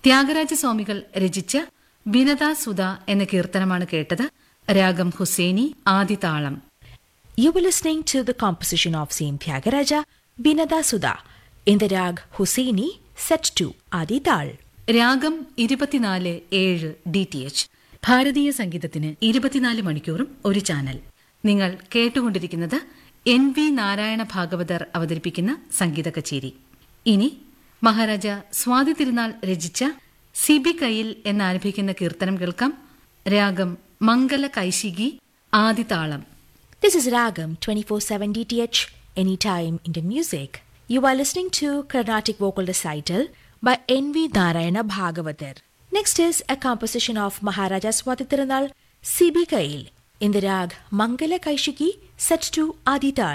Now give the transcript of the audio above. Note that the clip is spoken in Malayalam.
ത്യാഗരാജസ്വാമികൾ രചിച്ച ബിനത സുധ എന്ന കീർത്തനമാണ് കേട്ടത് രാഗം Husaini ആദിതാളം You were listening to the composition of Saint Tyagaraja, Binada Sudha, in the rag Husseini, set to Adi Tal. രാഗം ഇരുപത്തിനാല് ഏഴ് ഡി ടി എച്ച് ഭാരതീയ സംഗീതത്തിന് ഇരുപത്തിനാല് മണിക്കൂറും ഒരു ചാനൽ നിങ്ങൾ കേട്ടുകൊണ്ടിരിക്കുന്നത് എൻ വി നാരായണ ഭാഗവതർ അവതരിപ്പിക്കുന്ന സംഗീത കച്ചേരി ഇനി മഹാരാജ സ്വാതി തിരുനാൾ രചിച്ച സിബി കയ്യിൽ എന്നാരംഭിക്കുന്ന കീർത്തനം കേൾക്കാം രാഗം മംഗല കൈശികി ആദിതാളം This is Ragam 24 7 DTH, anytime Indian music. You are listening to Carnatic Vocal Recital by N.V. Narayana Bhagavatar. Next is a composition of Maharaja Swati Tirunal, C.B. Kail, in the rag Mangala Kaishiki, set to Adital.